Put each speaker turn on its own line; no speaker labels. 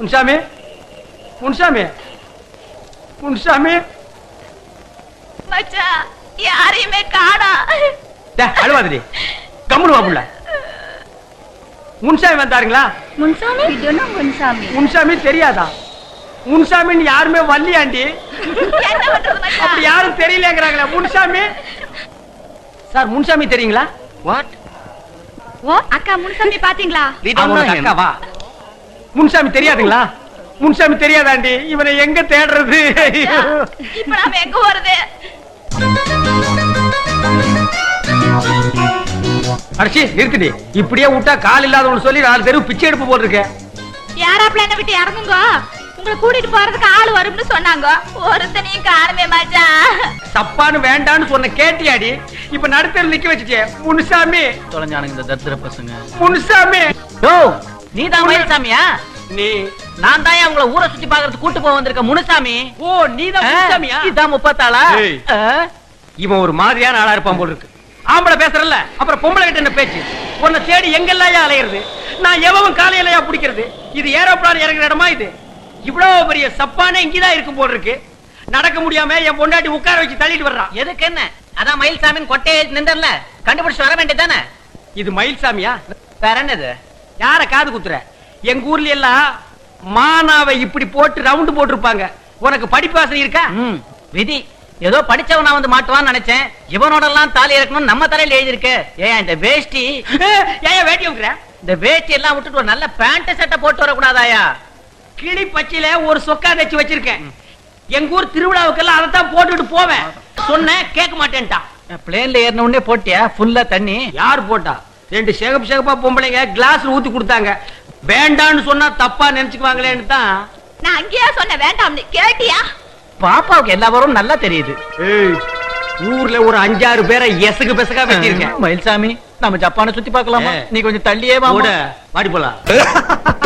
முன்சாமி முன்சாமி முன்சாமி
மச்சான் யாரையுமே காணா
டே, அழுவாதடி கம்முனு வா புள்ள முன்சாமி வந்தாருங்களா
முன்சாமி இதுனா முன்சாமி
முன்சாமி தெரியாதா முன்சாமின்னு யாருமே வள்ளியாண்டி
என்ன பண்றது
அப்படி
மச்சான்
யாரும் தெரியலங்கிறாங்களே முன்சாமி சார் முன்சாமி தெரியுங்களா
வாட்
ஓ அக்கா முன்சாமி பாத்தீங்களா
அவனுக்கு அக்காவா முன்சாமி தெரியாதுங்களா முன்சாமி தெரியாதாண்டி இவனை எங்க தேடுறது
இப்ப நாம எங்க போறது
அடிச்சு நிறுத்திடி இப்படியே விட்டா கால் இல்லாதவனு சொல்லி நாலு தெருவு பிச்சை எடுப்பு போட்டிருக்கேன்
யாராப்ல என்ன விட்டு இறங்குங்க உங்களை கூட்டிட்டு போறதுக்கு ஆள் வரும்னு சொன்னாங்க ஒருத்தனையும் காணுமே மச்சான்
தப்பான்னு வேண்டான்னு சொன்ன கேட்டியாடி இப்ப நடுத்தர் நிக்க வச்சுட்டே முனுசாமி
தொலைஞ்சானுங்க இந்த தத்திர பசங்க
முனுசாமி
ஓ நீ தான் மயில்சாமியா
நீ
நான் தான் உங்களை ஊரை சுத்தி பாக்குறது கூட்டு போக வந்திருக்க முனுசாமி
ஓ நீதான் முனுசாமியா
இதான் முப்பத்தாளா
ஏய்.
ஆ?
இவன் ஒரு மாதிரியான ஆளா இருப்பான் போல இருக்கு ஆம்பளை பேசுறல்ல அப்புறம் பொம்பளை கிட்ட என்ன பேச்சு உன்னை தேடி எங்கெல்லாம் அலையிறது நான் எவன் காலையிலயா பிடிக்கிறது இது ஏரோப்ளான் இறங்குற இடமா இது இவ்வளவு பெரிய சப்பானே இங்கதான் இருக்கும் போல இருக்கு நடக்க முடியாம என் பொண்டாட்டி உட்கார வச்சு தள்ளிட்டு வர்றான்
எதுக்கு என்ன அதான் மயில்சாமின்னு கொட்டையை நின்றல கண்டுபிடிச்சு வர வேண்டியதானே
இது மயில்சாமியா
வேற என்னது
யார காது குத்துற எங்க ஊர்ல எல்லாம் மானாவை இப்படி போட்டு ரவுண்டு போட்டிருப்பாங்க உனக்கு படிப்பாசனை இருக்கா
ம், விதி ஏதோ படிச்சவனா வந்து மாட்டுவான்னு நினைச்சேன் இவனோட எல்லாம் தாலி இறக்கணும் நம்ம தலையில எழுதியிருக்கு ஏன் இந்த வேஷ்டி
ஏன் வேட்டி வைக்கிற
இந்த வேஷ்டி எல்லாம் விட்டுட்டு ஒரு நல்ல பேண்ட் சட்டை போட்டு வரக்கூடாதாயா
கிளி பச்சையில ஒரு சொக்கா தச்சு வச்சிருக்கேன் எங்க ஊர் திருவிழாவுக்கெல்லாம் அதைத்தான் போட்டுட்டு போவேன் சொன்னேன் கேட்க மாட்டேன்ட்டான்
பிளேன்ல ஏறின உடனே போட்டியா ஃபுல்லா தண்ணி
யார் போட்டா ரெண்டு சிகப்பு சிகப்பா பொம்பளைங்க கிளாஸ் ஊத்தி கொடுத்தாங்க வேண்டான்னு சொன்னா தப்பா நினைச்சுக்குவாங்களேன்னு தான்
நான் அங்கேயா சொன்ன வேண்டாம்னு கேட்டியா
பாப்பாவுக்கு எல்லா வரும் நல்லா தெரியுது
ஏய், ஊர்ல ஒரு அஞ்சாறு பேரை எசகு பெசகா வச்சிருக்கேன்
மயில்சாமி நம்ம ஜப்பானை சுத்தி பார்க்கலாமா
ஏ.
நீ கொஞ்சம் தள்ளியே வா
கூட மாடி போலாம்